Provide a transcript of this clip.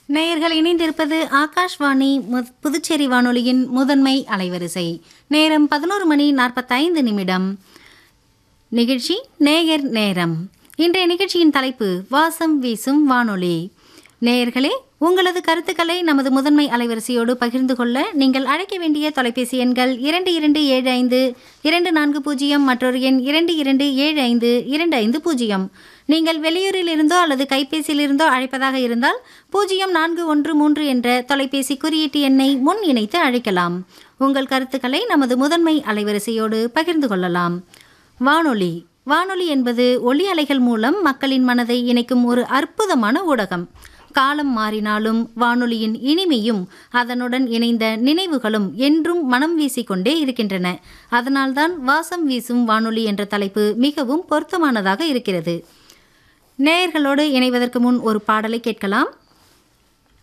நேயர்கள் இணைந்திருப்பது ஆகாஷ்வாணி மு- புதுச்சேரி வானொலியின் முதன்மை அலைவரிசை நேரம் பதினோரு மணி நாற்பத்தைந்து நிமிடம் நிகழ்ச்சி நேயர் நேரம் இன்றைய நிகழ்ச்சியின் தலைப்பு வாசம் வீசும் வானொலி நேயர்களே உங்களது கருத்துக்களை நமது முதன்மை அலைவரிசையோடு பகிர்ந்து கொள்ள நீங்கள் அழைக்க வேண்டிய தொலைபேசி எண்கள் இரண்டு இரண்டு ஏழு ஐந்து இரண்டு நான்கு பூஜ்ஜியம் மற்றொரு எண் இரண்டு இரண்டு ஏழு ஐந்து இரண்டு ஐந்து பூஜ்ஜியம் நீங்கள் வெளியூரில் இருந்தோ அல்லது கைபேசியில் இருந்தோ அழைப்பதாக இருந்தால் பூஜ்ஜியம் நான்கு ஒன்று மூன்று என்ற தொலைபேசி குறியீட்டு எண்ணை முன் இணைத்து அழைக்கலாம் உங்கள் கருத்துக்களை நமது முதன்மை அலைவரிசையோடு பகிர்ந்து கொள்ளலாம் வானொலி வானொலி என்பது ஒலி அலைகள் மூலம் மக்களின் மனதை இணைக்கும் ஒரு அற்புதமான ஊடகம் காலம் மாறினாலும் வானொலியின் இனிமையும் அதனுடன் இணைந்த நினைவுகளும் என்றும் மனம் வீசிக்கொண்டே இருக்கின்றன அதனால்தான் வாசம் வீசும் வானொலி என்ற தலைப்பு மிகவும் பொருத்தமானதாக இருக்கிறது நேயர்களோடு இணைவதற்கு முன் ஒரு பாடலை கேட்கலாம்